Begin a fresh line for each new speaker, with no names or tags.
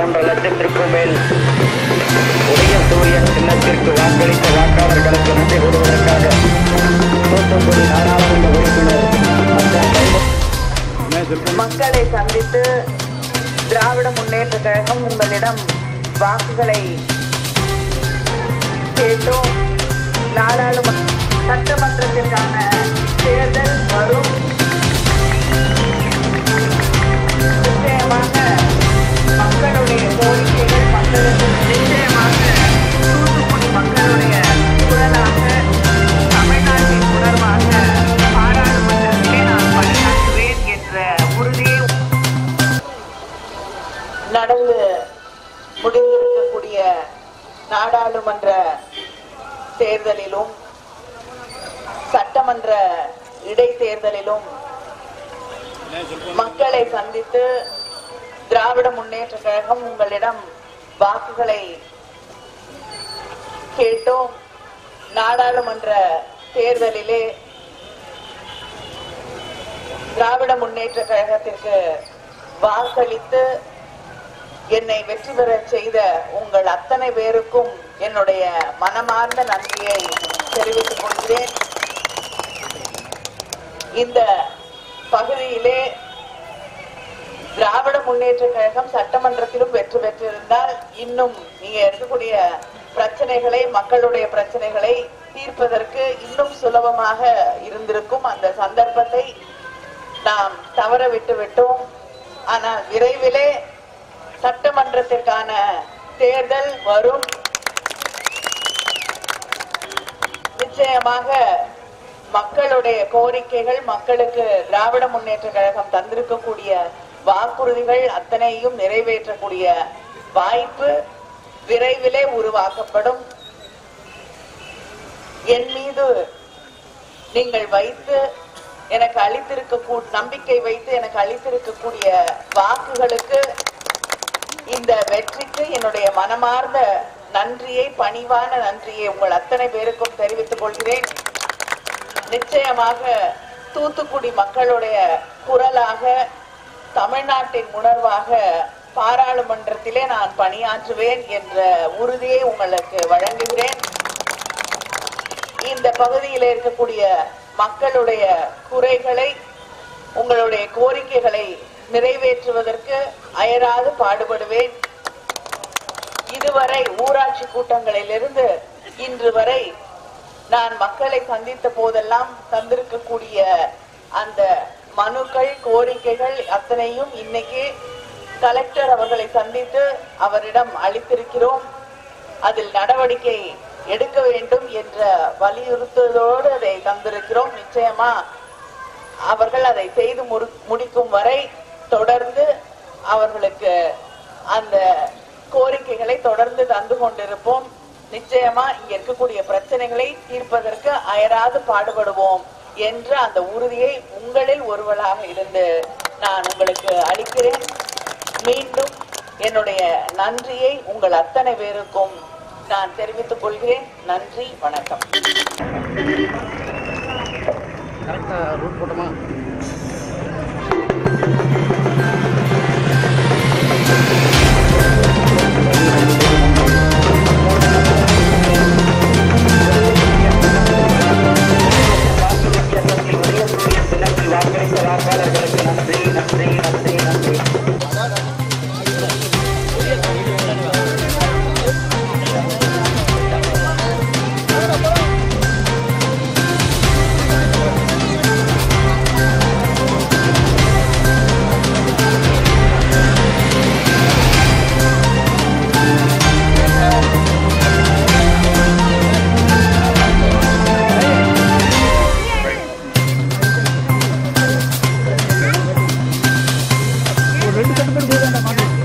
மூன்று லட்சத்திற்கும் மேல் உதய சூரியன் சின்னத்திற்கு வாக்களித்த வாக்காளர்களுக்கு நன்றி கூறுவதற்காக தூத்துக்குடி நாடாளுமன்ற உறுப்பினர் அண்ணன் கைது-
மக்களை சந்தித்து திராவிட முன்னேற்ற கழகம் உங்களிடம் வாக்குகளை கேட்டோம் நாடாளுமன்ற சட்டமன்றத்திற்கான தேர்தல் வரும் நிச்சயமாக மக்களுடைய கோரிக்கைகள் மக்களுக்கு நிச்சயமாக தூத்துக்குடி மக்களுடைய குரலாக தமிழ்நாட்டின் உணர்வாக பாராளுமன்றத்திலே நான் பணியாற்றுவேன் என்ற உறுதியை நடந்து முடிந்திருக்கக்கூடிய நாடாளுமன்ற தேர்தலிலும் சட்டமன்ற இடைத்தேர்தலிலும் மக்களை சந்தித்து திராவிட முன்னேற்ற கழகம் உங்களிடம் வாக்குகளை கேட்டோம் நாடாளுமன்ற தேர்தலிலே திராவிட முன்னேற்ற கழகத்திற்கு வாக்களித்து என்னை வெற்றி பெறச் செய்த உங்கள் அத்தனை பேருக்கும் என்னுடைய மனமார்ந்த நன்றியை தெரிவித்துக் கொள்கிறேன் இந்த பகுதியிலே திராவிட முன்னேற்ற கழகம் சட்டமன்றத்திலும் வெற்றி பெற்றிருந்தால் இன்னும் நீங்க இருக்கக்கூடிய பிரச்சனைகளை மக்களுடைய பிரச்சனைகளை தீர்ப்பதற்கு இன்னும் சுலபமாக இருந்திருக்கும் அந்த சந்தர்ப்பத்தை நாம் தவற விட்டு விட்டோம் ஆனால் விரைவிலே சட்டமன்றத்திற்கான தேர்தல் வரும் நிச்சயமாக மக்களுடைய கோரிக்கைகள் மக்களுக்கு திராவிட முன்னேற்ற கழகம் தந்திருக்கக்கூடிய வாக்குறுதிகள் அத்தனையும் நிறைவேற்றக்கூடிய வாய்ப்பு விரைவிலே உருவாக்கப்படும் என் மீது நீங்கள் வைத்து எனக்கு அளித்திருக்க நம்பிக்கை வைத்து எனக்கு அளித்திருக்கக்கூடிய வாக்குகளுக்கு இந்த வெற்றிக்கு என்னுடைய மனமார்ந்த நன்றியை பணிவான நன்றியை உங்கள் அத்தனை பேருக்கும் தெரிவித்துக் கொள்கிறேன் நிச்சயமாக தூத்துக்குடி மக்களுடைய குரலாக தமிழ்நாட்டின் உணர்வாக பாராளுமன்றத்திலே நான் பணியாற்றுவேன் என்ற உறுதியை உங்களுக்கு வழங்குகிறேன் இந்த பகுதியில் இருக்கக்கூடிய மக்களுடைய குறைகளை உங்களுடைய கோரிக்கைகளை நிறைவேற்றுவதற்கு அயராது பாடுபடுவேன் இதுவரை ஊராட்சி கூட்டங்களிலிருந்து இன்று வரை நான் மக்களை சந்தித்த போதெல்லாம் தந்திருக்கக்கூடிய அந்த மனுக்கள் கோரிக்கைகள் அத்தனையும் இன்னைக்கு கலெக்டர் அவர்களை சந்தித்து அவரிடம் அளித்திருக்கிறோம் அதில் நடவடிக்கை எடுக்க வேண்டும் என்ற வலியுறுத்தலோடு அதை தந்திருக்கிறோம் நிச்சயமா அவர்கள் அதை செய்து முறு- முடிக்கும் வரை தொடர்ந்து அவர்களுக்கு அந்த கோரிக்கைகளை தொடர்ந்து தந்து கொண்டிருப்போம் நிச்சயமா இங்க இருக்கக்கூடிய பிரச்சனைகளை தீர்ப்பதற்கு அயராது பாடுபடுவோம் என்ற அந்த உறுதியை உங்களில் ஒருவராக இருந்து நான் உங்களுக்கு அளிக்கிறேன் மீண்டும் என்னுடைய நன்றியை உங்கள் அத்தனை பேருக்கும் நான் தெரிவித்துக் கொள்கிறேன் நன்றி வணக்கம்
கரெக்டா ரூட் போட்டோமா வாக்களித்த வாக்காளர்களுக்கு நன்றி நன்றி நன்றி நன்றி
ஒரு ரெண்டு கட்டு பேர் போய்